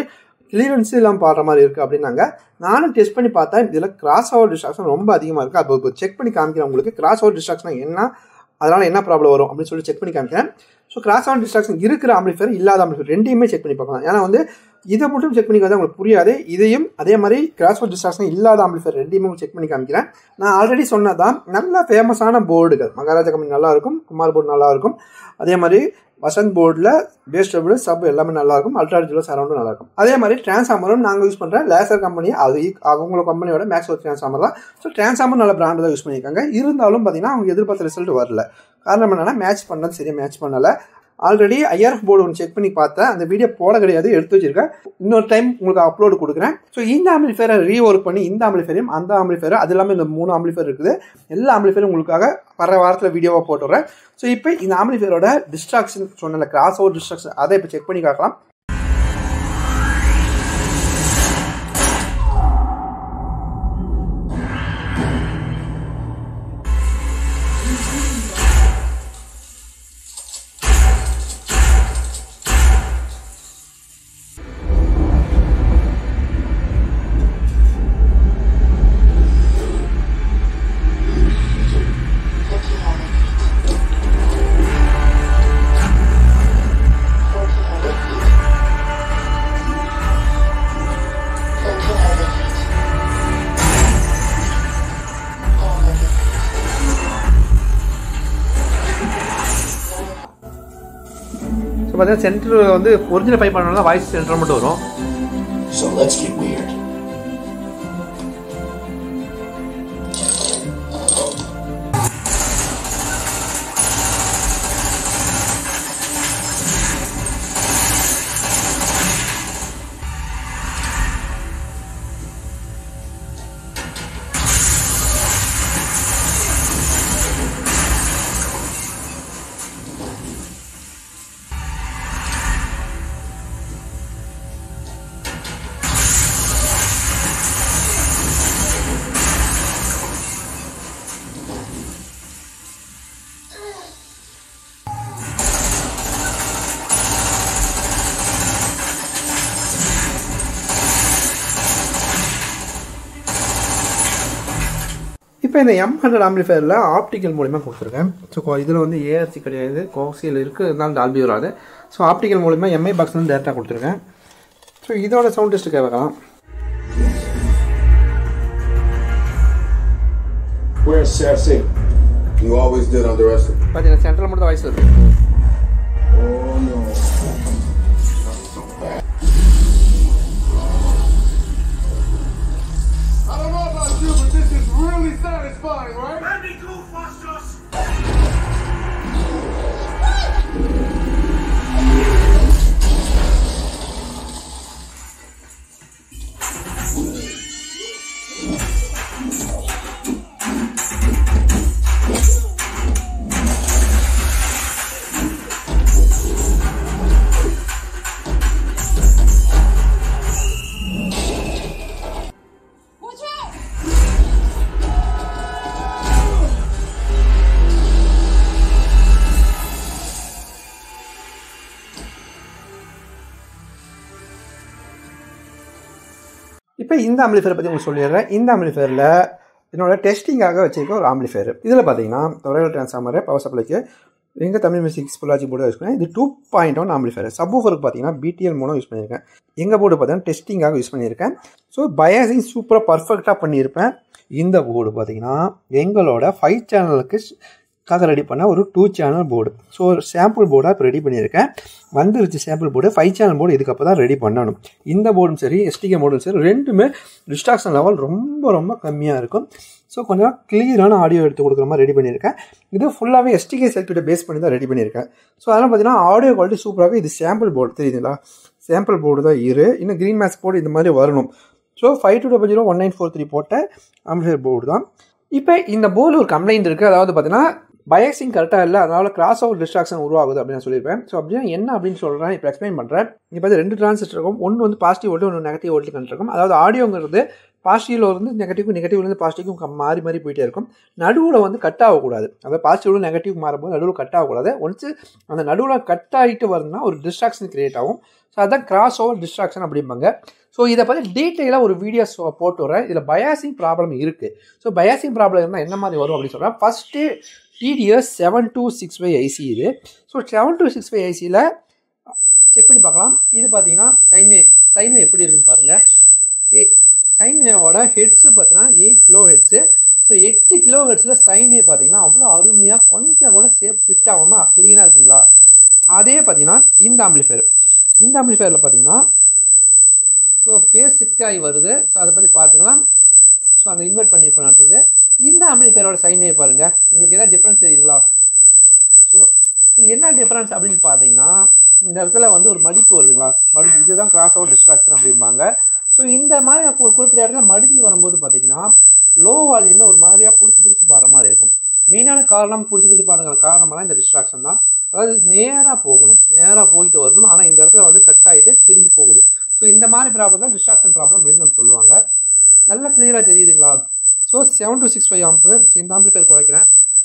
கிளியரன்ஸ் இல்லாமல் பாடுற மாதிரி இருக்குது அப்படின்னாங்க நானும் டெஸ்ட் பண்ணி பார்த்தேன் இதில் கிராஸ் ஓவர் டிஸ்ட்ராக்ஷன் ரொம்ப அதிகமாக இருக்குது அது இப்போ செக் பண்ணி காமிக்கிறேன் உங்களுக்கு கிராஸ் ஓவர் டிஸ்ட்ராக்ஷன் என்ன அதனால் என்ன ப்ராப்ளம் வரும் அப்படின்னு சொல்லி செக் பண்ணி காமிக்கிறேன் ஸோ கிராஸ் ஓவர் டிஸ்ட்ராக்ஷன் இருக்கிற ஆம்பிளிஃபயர் இல்லாத ஆம்பிளிஃபயர் ரெண்டையுமே செக் பண்ணி பார்க்கலாம் ஏன்னா வந்து இதை மட்டும் செக் பண்ணி பார்த்தா உங்களுக்கு புரியாது இதையும் அதே மாதிரி கிராஸ் ஓவர் டிஸ்ட்ராக்ஷன் இல்லாத ஆம்பிளிஃபயர் ரெண்டையுமே செக் பண்ணி காமிக்கிறேன் நான் ஆல்ரெடி சொன்னதான் நல்ல ஃபேமஸான போர்டுகள் மகாராஜா கம்பெனி நல்லா இருக்கும் குமார் போர்டு நல்லா இருக்கும் அதே மாதிரி வசந்த் போர்டில் பேஸ் டபுள் சப் எல்லாமே நல்லா இருக்கும் அல்ட்ரா டிஜிட்டல் சரௌண்டும் நல்லா இருக்கும் அதே மாதிரி டிரான்ஸ்ஃபார்மரும் நாங்கள் யூஸ் பண்ணுற லேசர் கம்பெனி அது ஈக்- அவங்களோட கம்பெனியோட மேக்ஸ் ஒரு டிரான்ஸ்ஃபார்மர் தான் ஸோ டிரான்ஸ்ஃபார்மர் நல்ல பிராண்ட் தான் யூஸ் பண்ணியிருக்காங்க இருந்தாலும் பார்த்தீங்கன்னா அவங்க எதிர்பார்த்த ரிசல்ட் வரல காரணம் என்னன்னா மேட்ச் பண்ணது சரியாக மேட்ச் பண்ணலை ஆல்ரெடி ஐஆர்எஃப் போர்டு ஒன்று செக் பண்ணி பார்த்தேன் அந்த வீடியோ போட கிடையாது எடுத்து வச்சிருக்கேன் இன்னொரு டைம் உங்களுக்கு அப்லோடு கொடுக்குறேன் ஸோ இந்த ஆம்பிளிஃபேரை ரீஒர்க் பண்ணி இந்த ஆம்பிளிஃபேரையும் அந்த ஆம்பிளிஃபேர் அது இல்லாமல் இந்த மூணு ஆம்பிளிஃபேர் இருக்குது எல்லா ஆம்பிளிஃபேரும் உங்களுக்காக வர வாரத்தில் வீடியோவாக போட்டுறேன் ஸோ இப்போ இந்த ஆம்பிளிஃபேரோட டிஸ்ட்ராக்ஷன் சொன்னல கிராஸ் ஓவர் டிஸ்ட்ராக்ஷன் அதை இப்போ செக் பண்ணி பார்க்கலாம் ஸோ பார்த்தீங்கன்னா சென்டர் வந்து ஒரிஜினல் பைப் பண்ணாலும் வாய்ஸ் சென்டர் மட்டும் வரும் So let's get weird. இப்போ இந்த எம் ஹண்ட்ரட் ஆம்பிளிஃபயரில் ஆப்டிக்கல் மூலிமா கொடுத்துருக்கேன் ஸோ இதில் வந்து ஏஆர்சி கிடையாது கோக்சியில் இருக்குது இருந்தாலும் டால்பி வராது ஸோ ஆப்டிக்கல் மூலிமா எம்ஐ பாக்ஸ் வந்து டேரெக்டாக கொடுத்துருக்கேன் ஸோ இதோட சவுண்ட் டெஸ்ட்டு கேட்கலாம் Where's Cersei? You always did underestimate. பார்த்தீங்கன்னா சென்ட்ரல் மட்டும் வாய்ஸ் இருக்குது Oh no. I don't know about you, but this is really satisfying, right? Watch out! இப்போ இந்த ஆம்பிளிஃபயரை பற்றி உங்களுக்கு சொல்லிடுறேன் இந்த ஆம்பிளிஃபயரில் என்னோட டெஸ்டிங்காக வச்சிருக்க ஒரு ஆம்பிளிஃபயர் இதில் பார்த்தீங்கன்னா தொலைவில் டிரான்ஸ்ஃபார்மர் பவர் சப்ளைக்கு எங்கள் தமிழ் மியூசிக் ஸ்புல்லாஜி போர்டு யூஸ் பண்ணேன் இது டூ பாயிண்ட் ஒன் ஆம்பிளிஃபயர் சப்வூஃபருக்கு பார்த்தீங்கன்னா பிடிஎல் மூலம் யூஸ் பண்ணியிருக்கேன் எங்கள் போர்டு பார்த்தீங்கன்னா டெஸ்டிங்காக யூஸ் பண்ணியிருக்கேன் ஸோ பயாசிங் சூப்பராக பர்ஃபெக்டாக பண்ணியிருப்பேன் இந்த போர்டு பார்த்தீங்கன்னா எங்களோட ஃபைவ் சேனலுக்கு காக ரெடி பண்ண ஒரு டூ சேனல் போர்டு ஸோ ஒரு சாம்பிள் போர்டாக இப்போ ரெடி பண்ணியிருக்கேன் வந்துருச்சு sample board five channel board இதுக்கப்புறம் தான் ரெடி பண்ணணும் இந்த போர்டும் சரி எஸ்டிகே போர்டும் சரி ரெண்டுமே டிஸ்ட்ராக்ஷன் லெவல் ரொம்ப ரொம்ப கம்மியாக இருக்கும் ஸோ கொஞ்சம் கிளியரான ஆடியோ எடுத்து கொடுக்குற மாதிரி ரெடி பண்ணியிருக்கேன் இது ஃபுல்லாகவே எஸ்டிகே சர்க்கியூட்டை பேஸ் பண்ணி தான் ரெடி பண்ணியிருக்கேன் ஸோ அதெல்லாம் பார்த்தீங்கன்னா ஆடியோ குவாலிட்டி சூப்பராகவே இது சாம்பிள் போர்டு தெரியுதுங்களா சாம்பிள் போர்டு தான் இரு இன்னும் க்ரீன் மேக்ஸ் போர்டு இந்த மாதிரி வரணும் so five two double zero one nine four three போட்ட ஆம்பிளிஃபயர் போர்டு தான் இப்போ இந்த போர்டில் ஒரு கம்ப்ளைண்ட் இருக்குது அதாவது பார்த்தீங்கன்னா பயாக்சிங் கரெக்டாக இல்லை அதனால கிராஸ் அவுட் டிஸ்ட்ராக்ஷன் உருவாகுது அப்படின்னு நான் சொல்லியிருப்பேன் ஸோ அப்படின்னா என்ன அப்படின்னு சொல்கிறேன் இப்போ எக்ஸ்பிளைன் பண்ணுறேன் இப்போ வந்து ரெண்டு டிரான்சிஸ்டர் இருக்கும் ஒன்று வந்து பாசிட்டிவ் வோல்ட் ஒன்று நெகட்டிவ் வோல்ட் கண்டிருக்கும் அதாவது ஆடியோங்கிறது பாசிட்டிவ்ல இருந்து நெகட்டிவ் நெகட்டிவ்லேருந்து பாசிட்டிவ்க்கும் மாறி மாறி போயிட்டே இருக்கும் நடுவில் வந்து கட் ஆகக்கூடாது அதாவது பாசிட்டிவ்ல நெகட்டிவ் மாறும்போது நடுவில் கட் ஆகக்கூடாது ஒன்ஸ் அந்த நடுவில் கட் ஆகிட்டு வருதுன்னா ஒரு டிஸ்ட்ராக்ஷன் கிரியேட் ஆகும் ஸோ அதான் கிராஸ் ஓவர் டிஸ்ட்ராக்ஷன் அப்படிம்பாங்க ஸோ இதை பற்றி டீட்டெயிலாக ஒரு வீடியோஸ் போட்டு வரேன் இதில் பயாசிங் ப்ராப்ளம் இருக்குது ஸோ பயாசிங் ப்ராப்ளம் இருந்தால் என்ன மாதிரி வரும் அப்படின்னு சொல்கிறேன் first DTS seven two six five IC இது so seven two six five ஐசியில் செக் பண்ணி பார்க்கலாம் இது பார்த்தீங்கன்னா சைன்வே சைன்வே எப்படி இருக்குன்னு பாருங்கள் ஏ சைன்வேவோட ஹெட்ஸு பார்த்தீங்கன்னா எயிட் கிலோ ஹெட்ஸு ஸோ எட்டு கிலோ ஹெட்ஸில் சைன்வே பார்த்தீங்கன்னா அவ்வளோ அருமையாக கொஞ்சம் கூட சேஃப் ஷிஃப்ட் ஆகாமல் க்ளீனாக இருக்குங்களா அதே பார்த்தீங்கன்னா இந்த ஆம்பிளிஃபயர் இந்த ஆம்பிளிஃபயரில் பார்த்தீங்கன்னா ஸோ பேஸ் ஷிஃப்ட் ஆகி வருது ஸோ அதை பற்றி பார்த்துக்கலாம் ஸோ அந்த இன்வெர்ட் பண்ணியிருப்பேன்றது இந்த ஆம்பிளிஃபயரோட சைன்வே பாருங்கள் உங்களுக்கு எதாவது டிஃப்ரென்ஸ் தெரியுதுங்களா ஸோ ஸோ என்ன டிஃப்ரென்ஸ் அப்படின்னு பார்த்தீங்கன்னா இந்த இடத்துல வந்து ஒரு மடிப்பு வருதுங்களா மடி இதுதான் கிராஸ் ஓவர் டிஸ்ட்ராக்ஷன் அப்படிம்பாங்க ஸோ இந்த மாதிரி எனக்கு ஒரு குறிப்பிட்ட இடத்துல மடிஞ்சு வரும்போது பார்த்தீங்கன்னா லோ வால்யூமில் ஒரு மாதிரியாக பிடிச்சி பிடிச்சி பாடுற மாதிரி இருக்கும் மெயினான காரணம் பிடிச்சி பிடிச்சி பாடுற காரணமெல்லாம் இந்த டிஸ்ட்ராக்ஷன் தான் அதாவது நேராக போகணும் நேராக போயிட்டு வரணும் ஆனால் இந்த இடத்துல வந்து கட் ஆகிட்டு திரும்பி போகுது ஸோ இந்த மாதிரி ப்ராப்ளம் தான் டிஸ்ட்ராக்ஷன் ப்ராப்ளம் அப்படின்னு நம்ம சொல்லுவாங்க நல்லா கிளியராக தெரியுதுங்களா so seven two six five amp so இந்த ஆம்பிளிஃபயர் குறைக்கிறேன்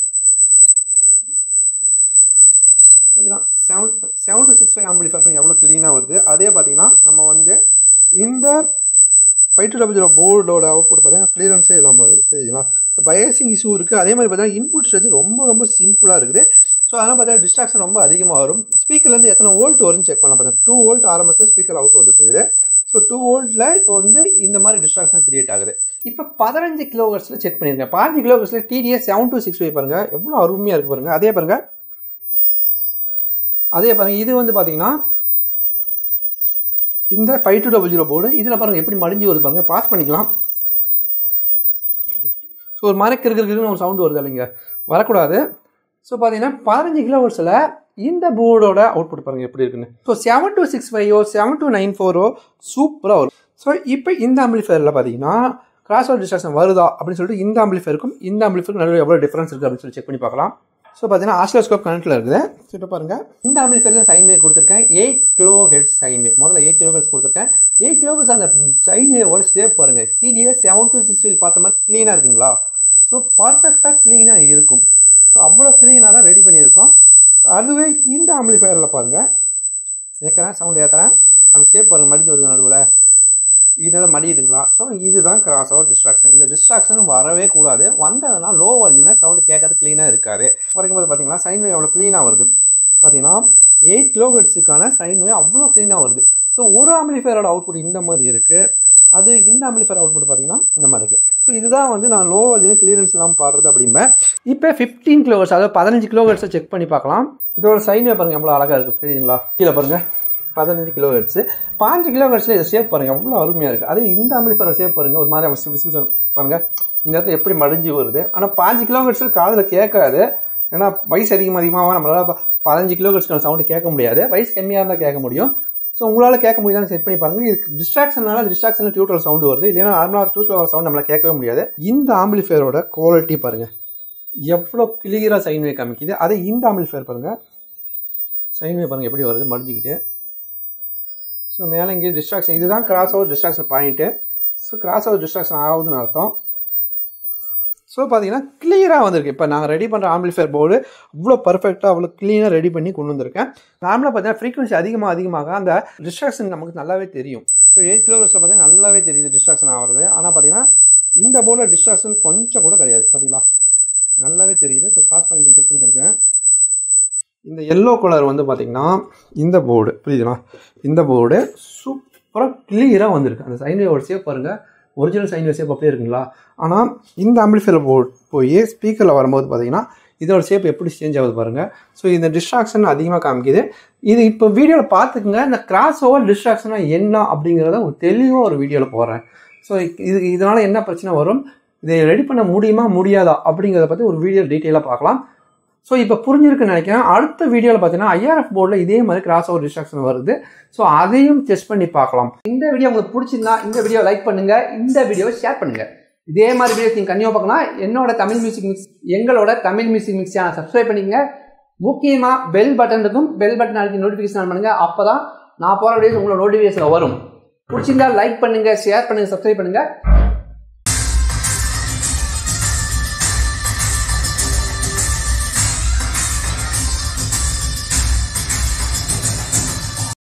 பார்த்தீங்கன்னா seven seven two six five amplifier எவ்வளோ க்ளீனாக வருது அதே பார்த்தீங்கன்னா நம்ம வந்து இந்த ஃபைவ் டூ டபுள் ஜீரோ போர்டோட அவுட்புட் பார்த்தீங்கன்னா கிளியரன்ஸே இல்லாமல் வருது சரிங்களா ஸோ பயாசிங் இஷ்யூ இருக்குது அதே மாதிரி பார்த்தீங்கன்னா இன்புட் ஸ்ட்ரெச் ரொம்ப ரொம்ப சிம்பிளாக இருக்குது ஸோ அதனால் பார்த்தீங்கன்னா டிஸ்ட்ராக்ஷன் ரொம்ப அதிகமாக வரும் ஸ்பீக்கர்லேருந்து எத்தனை வோல்ட் வரும்னு செக் பண்ணலாம் பார்த்தீங்கன்னா டூ வோல்ட் ஆரம்பத்தில் ஸ்பீக்கர் அவுட் வந்துட்டு இருக்குது ஸோ டூ வோல்ட்டில் இப்போ வந்து இந்த மாதிரி டிஸ்ட்ராக்ஷன் கிரியேட் ஆகுது இப்போ பதினஞ்சு கிலோ ஹர்ட்ஸில் செக் பண்ணியிருக்கேன் பதினஞ்சு கிலோ ஹர்ட்ஸில் DTS seven two six five பாருங்கள் எவ்வளோ அருமையாக இருக்குது பாருங்கள் அதே பாருங்கள் அதே பாருங்கள் இது வந்து பார்த்தீங்கன்னா இந்த five two double zero board இதில் பாருங்கள் எப்படி மடிஞ்சு வருது பாருங்கள் பாஸ் பண்ணிக்கலாம் ஸோ ஒரு மாதிரி கிருக்கிருக்குன்னு ஒரு சவுண்டு வருது இல்லைங்க வரக்கூடாது ஸோ பார்த்தீங்கன்னா பதினஞ்சு கிலோ ஹவர்ஸில் இந்த போர்டோட அவுட்புட் பாருங்கள் எப்படி இருக்குன்னு ஸோ செவன் டூ சிக்ஸ் ஃபைவோ செவன் டூ நைன் ஃபோரோ சூப்பராக வரும் ஸோ இப்போ இந்த ஆம்பிளிஃபயரில் பார்த்தீங்கன்னா கிராஸ் ஓவர் டிஸ்ட்ராக்ஷன் வருதா அப்படின்னு சொல்லிட்டு இந்த ஆம்பிளிஃபயருக்கும் இந்த ஆம்பிளிஃபயருக்கும் நடுவில் எவ்வளோ டிஃப்ரென்ஸ் இருக்குது அப்படின்னு சொல்லி செக் பண்ணி பார்க்கலாம் ஸோ பார்த்தீங்கன்னா ஆஸ்லோஸ்கோப் கனெக்டில் இருக்குது ஸோ இப்போ பாருங்கள் இந்த ஆம்பிளிஃபயரில் சைன்வே கொடுத்துருக்கேன் எயிட் கிலோ ஹெட்ஸ் சைன்வே முதல்ல எயிட் கிலோ ஹெட்ஸ் கொடுத்துருக்கேன் எயிட் கிலோ ஹெட்ஸ் அந்த சைன்வேவோட ஷேப் பாருங்கள் சிடிஎஸ் செவன் டூ சிக்ஸ் வீல் பார்த்த மாதிரி க்ளீனாக இருக்குங்களா ஸோ பர்ஃபெக்டாக க்ளீனாக இருக்கும் ஸோ அவ்வளோ க்ளீனாக தான் ரெடி பண்ணியிருக்கோம் ஸோ அதுவே இந்த ஆம்பிளிஃபயரில் பாருங்கள் ஏற்கிறேன் சவுண்ட் ஏற்றுறேன் அந்த ஷேப் பாருங்கள் மடிஞ்சு வருது நடுவில் இதெல்லாம் மடியுதுங்களா ஸோ இதுதான் கிராஸ் ஓவர் டிஸ்ட்ராக்ஷன் இந்த டிஸ்ட்ராக்ஷன் வரவே கூடாது வந்ததுன்னா லோ வால்யூமில் சவுண்டு கேட்கறது க்ளீனாக இருக்காது வரைக்கும் போது பார்த்தீங்கன்னா சைன்வே எவ்வளோ க்ளீனாக வருது பார்த்தீங்கன்னா எயிட் கிலோஹெட்ஸுக்கான சைன்வே அவ்வளோ க்ளீனாக வருது ஸோ ஒரு ஆம்பிளிஃபயரோட அவுட்புட் இந்த மாதிரி இருக்குது அது இந்த ஆம்பிளிஃபயர் அவுட்புட் பார்த்தீங்கன்னா இந்த மாதிரி இருக்குது ஸோ இதுதான் வந்து நான் லோ வால்யூம் கிளியரன்ஸ் இல்லாமல் பாடுறது அப்படிம்பேன் இப்போ ஃபிஃப்டீன் கிலோஹெட்ஸ் அதாவது பதினஞ்சு கிலோஹெட்ஸை செக் பண்ணி பார்க்கலாம் இதோட சைன்வே பாருங்கள் எவ்வளோ அழகாக இருக்குது தெரியுங்களா கீழே பாருங்கள் பதினஞ்சு கிலோ ஹெட்ஸு பாஞ்சு கிலோ ஹெட்ஸில் இதை சேவ் பாருங்கள் எவ்வளோ அருமையாக இருக்குது அதே இந்த ஆம்பிளிஃபயர் சேவ் பாருங்கள் ஒரு மாதிரி அவன் விசில் பாருங்கள் இந்த இடத்துல எப்படி மடிஞ்சு வருது ஆனால் பாஞ்சு கிலோ ஹெட்ஸில் காதில் கேட்காது ஏன்னா வயசு அதிகமாக அதிகமாக நம்மளால் பதினஞ்சு கிலோ ஹெட்ஸ்க்கான சவுண்டு கேட்க முடியாது வயசு கம்மியாக இருந்தால் கேட்க முடியும் ஸோ உங்களால் கேட்க முடியுதான்னு செட் பண்ணி பாருங்கள் இதுக்கு டிஸ்ட்ராக்ஷனால டிஸ்ட்ராக்ஷனில் டியூட்டர் சவுண்டு வருது இல்லைன்னா நார்மலாக டியூட்டர் வர சவுண்ட் நம்மளால் கேட்கவே முடியாது இந்த ஆம்பிளிஃபயரோட குவாலிட்டி பாருங்கள் எவ்வளோ கிளியராக சைன்வே காமிக்குது அதே இந்த ஆம்பிளிஃபயர் பாருங்கள் சைன்வே பாருங்கள் எப்படி வருது மடிஞ்சிக்கிட்டு ஸோ மேலே இங்கே டிஸ்ட்ராக்ஷன் இதுதான் crossover distortion point so crossover distortion ஆகுதுன்னு அர்த்தம் ஸோ பார்த்தீங்கன்னா கிளியராக வந்திருக்கு இப்போ நாங்கள் ரெடி பண்ணுற ஆம்பிளிஃபயர் போர்டு அவ்வளோ பர்ஃபெக்டாக அவ்வளோ க்ளீனாக ரெடி பண்ணி கொண்டு வந்திருக்கேன் நார்மலாக பார்த்தீங்கன்னா ஃப்ரீக்வன்சி அதிகமாக அதிகமாக அந்த டிஸ்ட்ராக்ஷன் நமக்கு நல்லாவே தெரியும் ஸோ எயிட் கிலோமீட்டர்ஸில் பார்த்தீங்கன்னா நல்லாவே தெரியுது டிஸ்ட்ராக்ஷன் ஆகிறது ஆனால் பார்த்தீங்கன்னா இந்த போர்டில் டிஸ்ட்ராக்ஷன் கொஞ்சம் கூட கிடையாது பார்த்தீங்களா நல்லாவே தெரியுது ஸோ பாஸ் பண்ணி செக் பண்ணி காமிக்கிறேன் இந்த எல்லோ கலர் வந்து பார்த்திங்கன்னா இந்த போர்டு புரியுதுங்களா இந்த போர்டு சூப்பராக கிளியராக வந்திருக்கு அந்த சைன்வேவோட சேப் பாருங்கள் ஒரிஜினல் சைன்வே சேப் அப்படியே இருக்குங்களா ஆனால் இந்த ஆம்பிளிஃபையர் போர்ட் போய் ஸ்பீக்கரில் வரும்போது பார்த்தீங்கன்னா இதோட ஷேப் எப்படி சேஞ்ச் ஆகுது பாருங்கள் ஸோ இந்த டிஸ்ட்ராக்ஷன் அதிகமாக காமிக்குது இது இப்போ வீடியோவில் பார்த்துக்குங்க இந்த கிராஸ் ஓவர் டிஸ்ட்ராக்ஷனாக என்ன அப்படிங்கிறத ஒரு தெளிவாக ஒரு வீடியோவில் போடுறேன் ஸோ இது இதனால் என்ன பிரச்சனை வரும் இதை ரெடி பண்ண முடியுமா முடியாதா அப்படிங்கிறத பற்றி ஒரு வீடியோ டீட்டெயிலாக பார்க்கலாம் ஸோ இப்போ புரிஞ்சிருக்குன்னு நினைக்கிறேன் அடுத்த வீடியோவில் பார்த்தீங்கன்னா ஐஆர்எஃப் போர்டில் இதே மாதிரி கிராஸ் ஓவர் டிஸ்ட்ராக்ஷன் வருது ஸோ அதையும் டெஸ்ட் பண்ணி பார்க்கலாம் இந்த வீடியோ உங்களுக்கு பிடிச்சிருந்தா இந்த வீடியோ லைக் பண்ணுங்க இந்த வீடியோவை ஷேர் பண்ணுங்க இதே மாதிரி வீடியோ நீங்கள் கண்டிப்பாக பார்க்கலாம் என்னோட தமிழ் மியூசிக் மிக்ஸ் எங்களோட Tamil music mix channel subscribe பண்ணிக்கங்க முக்கியமாக பெல் பட்டன் இருக்கும் பெல் பட்டன் அழுத்தி நோட்டிஃபிகேஷன் ஆன் பண்ணுங்க அப்போ தான் நான் போகிற வீடியோஸ் உங்களோட நோட்டிஃபிகேஷன் வரும் பிடிச்சிருந்தா லைக் பண்ணுங்க ஷேர் பண்ணுங்க சப்ஸ்கிரைப் பண்ணுங்க